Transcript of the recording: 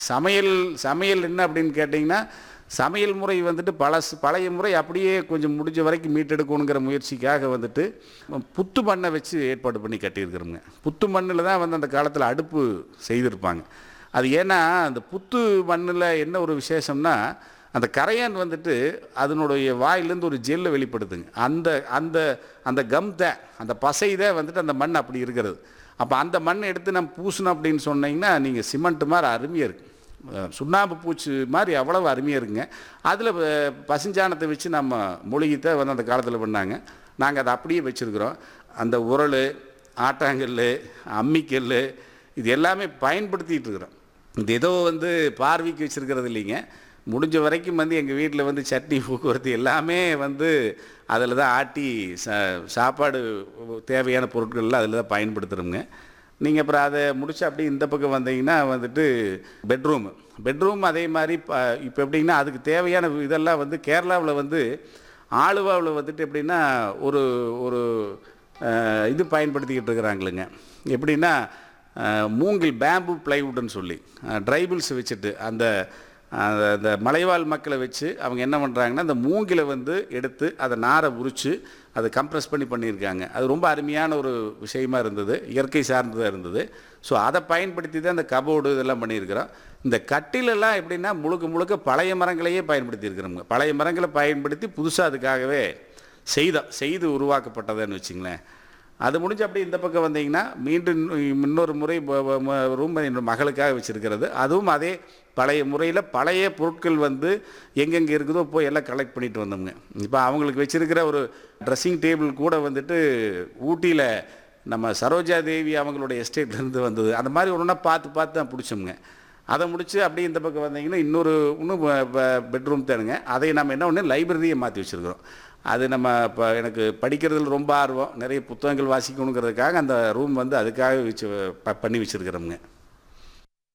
சமையல் சமையல் என்ன அப்படின்னு கேட்டிங்கன்னா சமையல் முறை வந்துட்டு பழசு பழைய முறை அப்படியே கொஞ்சம் முடிஞ்ச வரைக்கும் மீட்டெடுக்கணுங்கிற முயற்சிக்காக வந்துட்டு புத்து மண்ணை வச்சு ஏற்பாடு பண்ணி கட்டியிருக்கிறோங்க புத்து மண்ணில் தான் வந்து அந்த காலத்தில் அடுப்பு செய்திருப்பாங்க அது ஏன்னா அந்த புத்து மண்ணில் என்ன ஒரு விசேஷம்னா அந்த கரையான் வந்துட்டு அதனுடைய வாயிலேருந்து ஒரு ஜெல்லை வெளிப்படுத்துங்க அந்த அந்த அந்த கம் தான் அந்த பசை தான் வந்துட்டு அந்த மண் அப்படி இருக்கிறது அப்போ அந்த மண் எடுத்து நம்ம பூசணும் அப்படின்னு சொன்னீங்கன்னா நீங்கள் சிமெண்ட் மாதிரி அருமையாக இருக்கு அஹ் சுண்ணாம்பு பூச்சி மாதிரி அவ்வளவு அருமையாக இருக்குங்க அதில் பசுஞ்சாணத்தை வச்சு நம்ம மூலிகைத்தை வந்து அந்த காலத்தில் பண்ணாங்க நாங்கள் அதை அப்படியே வச்சுருக்குறோம் அந்த உரல் ஆட்டாங்கல் அம்மிக்கல் இது எல்லாமே பயன்படுத்திகிட்டு இருக்கிறோம் இது ஏதோ வந்து பார்வைக்கு வச்சுருக்கிறது இல்லைங்க முடிஞ்ச வரைக்கும் வந்து எங்கள் வீட்டில் வந்து சட்னி போக்குவரத்து எல்லாமே வந்து அதில் தான் ஆட்டி சா சாப்பாடு தேவையான பொருட்கள்லாம் அதில் தான் பயன்படுத்துகிறோங்க நீங்கள் அப்புறம் அதை முடிச்சு அப்படியே இந்த பக்கம் வந்தீங்கன்னா வந்துட்டு பெட்ரூம் பெட்ரூம் அதே மாதிரி இப்போ எப்படின்னா அதுக்கு தேவையான இதெல்லாம் வந்து கேரளாவில் வந்து ஆலுவாவில் வந்துட்டு எப்படின்னா ஒரு ஒரு அஹ், இது பயன்படுத்திக்கிட்டு இருக்கிறாங்களுங்க எப்படின்னா அஹ், மூங்கில் பேம்பு பிளைவுட்னு சொல்லி ட்ரைபிள்ஸ் வச்சுட்டு அந்த அந்த அந்த மலைவாழ் மக்களை வச்சு அவங்க என்ன பண்ணுறாங்கன்னா அந்த மூங்கில வந்து எடுத்து அதை நாரை உரித்து அதை கம்ப்ரெஸ் பண்ணி பண்ணியிருக்காங்க அது ரொம்ப அருமையான ஒரு விஷயமா இருந்தது இயற்கை சார்ந்ததாக இருந்தது ஸோ அதை பயன்படுத்தி தான் இந்த கபோர்டு இதெல்லாம் பண்ணியிருக்கிறோம் இந்த கட்டிலெல்லாம் எப்படின்னா முழுக்க முழுக்க பழைய மரங்களையே பயன்படுத்தியிருக்கிறோங்க பழைய மரங்களை பயன்படுத்தி புதுசாக அதுக்காகவே செய்தோம் செய்து உருவாக்கப்பட்டதுன்னு வச்சுங்களேன் அது முடிஞ்சு அப்படியே இந்த பக்கம் வந்தீங்கன்னா மீண்டும் இன்னும் இன்னொரு முறை ரூம் என்னோட மகளுக்காக வச்சுருக்கிறது அதுவும் அதே பழைய முறையில் பழைய பொருட்கள் வந்து எங்கெங்கே இருக்குதோ போய் எல்லாம் கலெக்ட் பண்ணிட்டு வந்தோம்ங்க இப்போ அவங்களுக்கு வச்சுருக்கிற ஒரு ட்ரெஸ்ஸிங் டேபிள் கூட வந்துட்டு ஊட்டியில் நம்ம சரோஜா தேவி அவங்களுடைய எஸ்டேட்லேருந்து வந்தது அந்த மாதிரி ஒன்று ஒன்றா பார்த்து பார்த்து தான் பிடிச்சோம்ங்க அதை முடிச்சு அப்படியே இந்த பக்கம் வந்தீங்கன்னா இன்னொரு இன்னும் பெட்ரூம் தானுங்க அதை நம்ம என்ன ஒன்று லைப்ரரியை மாற்றி வச்சுருக்கிறோம் அது நம்ம இப்போ எனக்கு படிக்கிறதுல ரொம்ப ஆர்வம் நிறைய புத்தகங்கள் வாசிக்கணுங்கிறதுக்காக அந்த ரூம் வந்து அதுக்காக வச்சு ப- பண்ணி வச்சுருக்கிறோமுங்க